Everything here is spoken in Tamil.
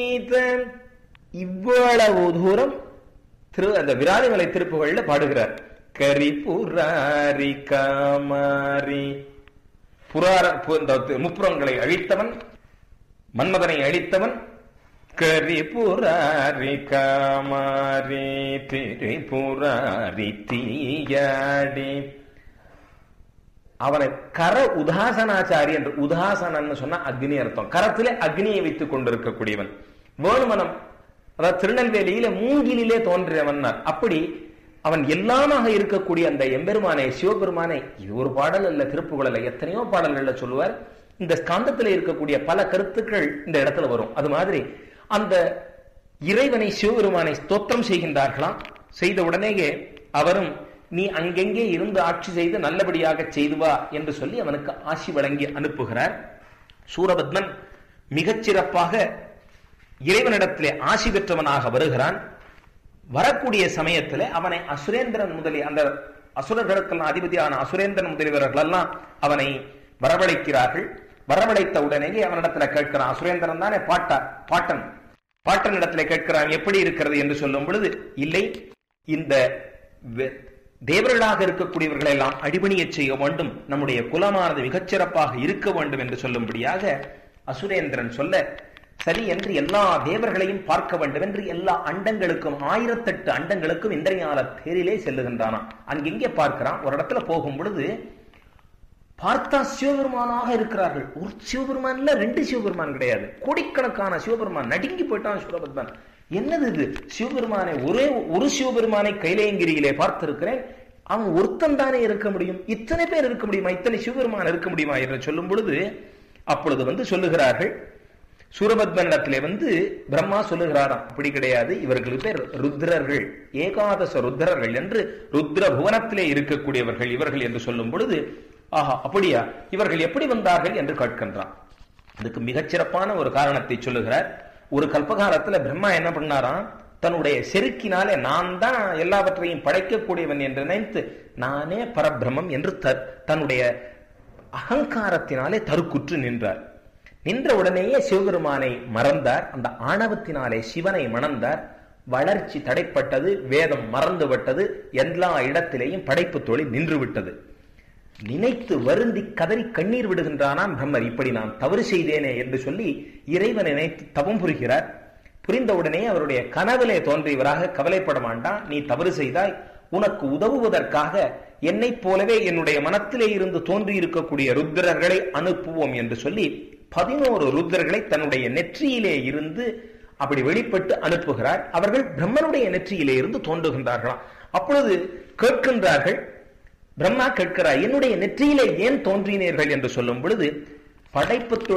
இவ்வளவு தூரம் திரு அந்த விராலிமலை திருப்புகள்ல பாடுகிறார் கரிபுராரி காமாரி புரார பு- இந்த முப்புறங்களை அழித்தவன் மன்மதனை அழித்தவன் கரிபுராரி காமாரி திரிபுராரி தீயாடி அவனை கர உதாசனாச்சாரி என்று உதாசனன்னு சொன்னா அக்னி அர்த்தம் கரத்திலே அக்னியை வைத்துக் கொண்டிருக்கக்கூடியவன் வேணுமனம் அதாவது திருநெல்வேலியில மூங்கிலே தோன்றியவன் அப்படி அவன் எல்லாமாக இருக்கக்கூடிய அந்த எம்பெருமானை சிவபெருமானை இது ஒரு பாடல் அல்ல திருப்புகள் அல்ல எத்தனையோ பாடல்கள்ல சொல்லுவார் இந்த ஸ்காந்தத்துல இருக்கக்கூடிய பல கருத்துக்கள் இந்த இடத்துல வரும் அது மாதிரி அந்த இறைவனை சிவபெருமானை ஸ்தோத்திரம் செய்கின்றார்களாம் செய்த உடனேயே அவரும் நீ அங்கெங்கே இருந்து ஆட்சி செய்து நல்லபடியாக செய்து வா என்று சொல்லி அவனுக்கு ஆசி வழங்கி அனுப்புகிறார் சூரபத்மன் மிகச் சிறப்பாக இறைவனிடத்திலே ஆசி பெற்றவனாக வருகிறான் வரக்கூடிய சமயத்துல அவனை அசுரேந்திரன் முதலிய அந்த அசுரர்களுக்கெல்லாம் அதிபதியான அசுரேந்திரன் முதலியவர்கள் எல்லாம் அவனை வரவழைக்கிறார்கள் வரவழைத்த உடனேயே அவனிடத்துல கேட்கிறான் அசுரேந்திரன் தானே பாட்டா பாட்டன் பாட்டன் இடத்துல கேட்கிறான் எப்படி இருக்கிறது என்று சொல்லும் பொழுது இல்லை இந்த வெ- தேவர்களாக இருக்கக்கூடியவர்களை எல்லாம் அடிபணியச் செய்ய வேண்டும் நம்முடைய குலமானது மிகச்சிறப்பாக இருக்க வேண்டும் என்று சொல்லும்படியாக அசுரேந்திரன் சொல்ல சரி என்று எல்லா தேவர்களையும் பார்க்க வேண்டும் என்று எல்லா அண்டங்களுக்கும் ஆயிரத்தெட்டு அண்டங்களுக்கும் இந்திரஞால தேரிலே செல்லுகின்றானாம் அங்கெங்கே பார்க்கிறான் ஒரு இடத்துல போகும் பொழுது பார்த்தா சிவபெருமானாக இருக்கிறார்கள் ஒரு சிவபெருமான் இல்ல ரெண்டு சிவபெருமான் கிடையாது கோடிக்கணக்கான சிவபெருமான் நடுங்கி போயிட்டான் சூரபத்மன் என்னது இது சிவபெருமானை ஒரே ஒரு சிவபெருமானை கைலேயங்கிரியிலே பார்த்திருக்கிறேன் அவன் ஒருத்தன் தானே இருக்க முடியும் இத்தனை பேர் இருக்க முடியுமா இத்தனை சிவபெருமான் இருக்க முடியுமா என்று சொல்லும் பொழுது அப்பொழுது வந்து சொல்லுகிறார்கள் சூரபத்மனிடத்திலே வந்து பிரம்மா சொல்லுகிறாராம் அப்படி கிடையாது இவர்களுக்கு பேர் ருத்ரர்கள் ஏகாதச ருத்ரர்கள் என்று ருத்ர புவனத்திலே இருக்கக்கூடியவர்கள் இவர்கள் என்று சொல்லும் பொழுது ஆஹா அப்படியா இவர்கள் எப்படி வந்தார்கள் என்று கேட்கின்றான் அதுக்கு மிகச்சிறப்பான ஒரு காரணத்தை சொல்லுகிறார் ஒரு கல்பகாலத்துல பிரம்மா என்ன பண்ணாராம் தன்னுடைய செருக்கினாலே நான் தான் எல்லாவற்றையும் படைக்கக்கூடியவன் என்று நினைத்து நானே பரபிரமம் என்று த- தன்னுடைய அகங்காரத்தினாலே தருக்குற்று நின்றார் நின்ற உடனேயே சிவபெருமானை மறந்தார் அந்த ஆணவத்தினாலே சிவனை மணந்தார் வளர்ச்சி தடைப்பட்டது வேதம் மறந்து விட்டது எல்லா இடத்திலேயும் படைப்பு தொழில் நின்று விட்டது நினைத்து வருந்தி கதறி கண்ணீர் விடுகின்றானாம் பிரம்மர் இப்படி நான் தவறு செய்தேனே என்று சொல்லி இறைவன் நினைத்து தவம் புரிகிறார் புரிந்தவுடனே அவருடைய கனவிலே தோன்றியவராக கவலைப்பட வேண்டாம் நீ தவறு செய்தாய் உனக்கு உதவுவதற்காக என்னைப் போலவே என்னுடைய மனத்திலே இருந்து தோன்றி இருக்கக்கூடிய ருத்ரர்களை அனுப்புவோம் என்று சொல்லி பதினோரு ருத்ரர்களை தன்னுடைய நெற்றியிலே இருந்து அப்படி வெளிப்பட்டு அனுப்புகிறார் அவர்கள் பிரம்மனுடைய நெற்றியிலே இருந்து தோன்றுகின்றார்களாம் அப்பொழுது கேட்கின்றார்கள் பிரம்மா கேட்கிறார் என்னுடைய நெற்றியிலே ஏன் தோன்றினீர்கள் என்று சொல்லும் பொழுது படைப்பு